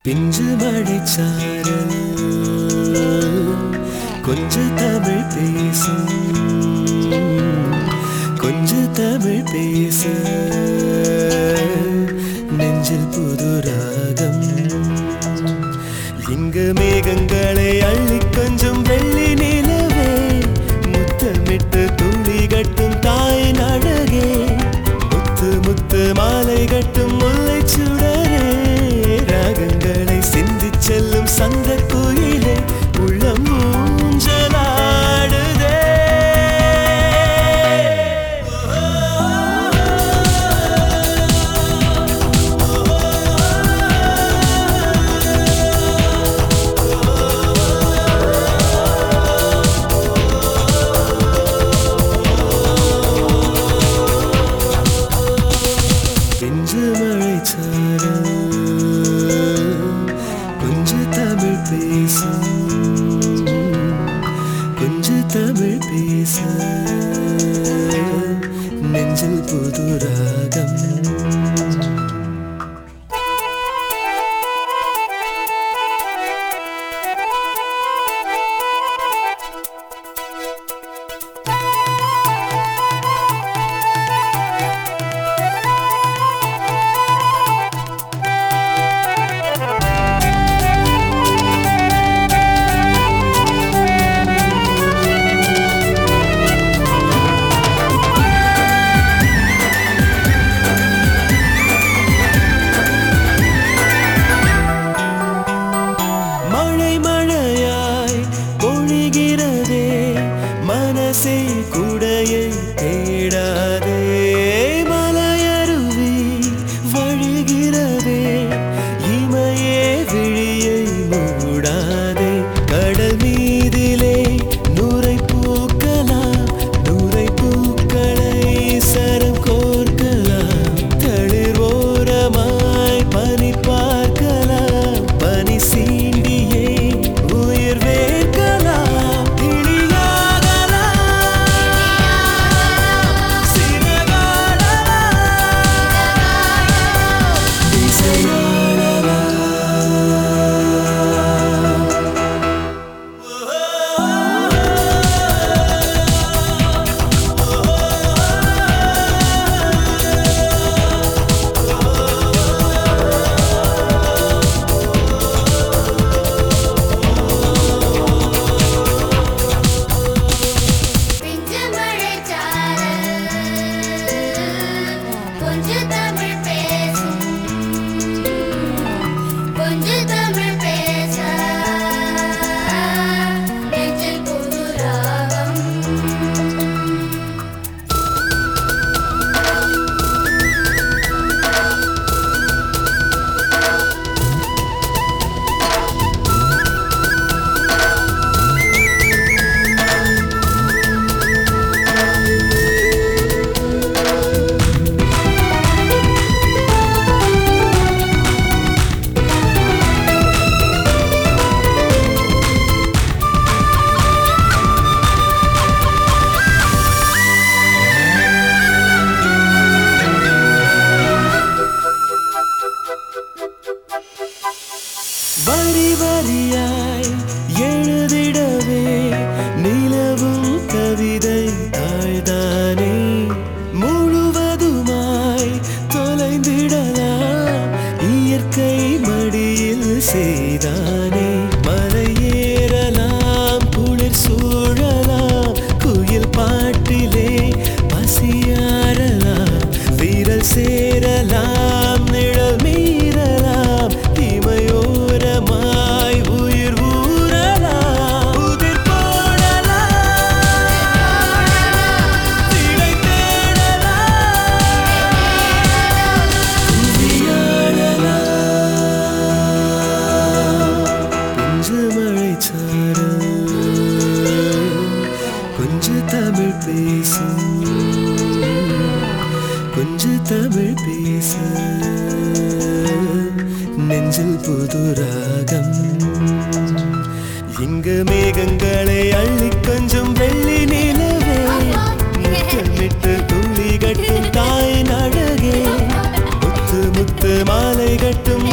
பிஞ்சு மழைச்சாரல் கொஞ்ச தமிழ் பேசும் கொஞ்ச தமிழ் பேச நெஞ்சில் புது ராகம் இங்கு மேகங்களை அள்ளி கொஞ்சம் வெள்ளி நிலவே முத்தமிட்டு துளி கட்டும் தாயின் அழகே முத்து முத்து மாலை கட்டும் முல்லை சுடரே ராகங்களை சிந்தி செல்லும் சந்த குயிலே உள்ளம் ஊஞ்சலாடுதே பிஞ்சு மழை கொஞ்ச தமிழ் பேச கொஞ்ச தமிழ் பேச நெஞ்சில் புது ராகம் மழை மழையாய் பொழிகிறதே மனசே குடையை தேடாதே மலையருவி வழிகிறதே இமையே விழியை மூடாதே கடல் மீதிலே நுரை பூக்கலாம் நுரை பூக்களை சரம் கோர்க்கலாம் தளிர் ஓரமாய் பனி பார்க்கலாம் பனி சீண்டியே உயிர் வேர்க்கலாம் இழியாகலாம் சிறகாடலாம் இசையாடலாம் பிஞ்சு மழைச்சாரல் கொஞ்சம் தமிழ் பேசும் கொஞ்சம் தமிழ் பேச நெஞ்சில் புது ராகம் வரி வரியாய் எழுதிடவே நிலவும் கவிதை தாழ்தானே முழுவதுமாய் தொலைந்திடலாம் இயற்கை மடியில் செய்தானே மலை ஏறலாம் குளிர் சூழலாம் குயில் பாட்டிலே பசியாரலாம் வீரல் சேரலாம் நிழல் மீறலாம் இமையோரமாய் உயிர் ஊறலாம் உதிர் போடலாம் திடை தேடலாம் துதியாடலாம் பிஞ்சு மழை கொஞ்ச தமிழ் பேசும் கொஞ்ச தமிழ் பேச நெஞ்சில் புது ராகம் இங்கு மேகங்களை அள்ளி கொஞ்சம் வெள்ளி நிலவே முத்தமிட்டு துள்ளி கட்டும் தாயின் அழகே முத்து முத்து மாலை கட்டும்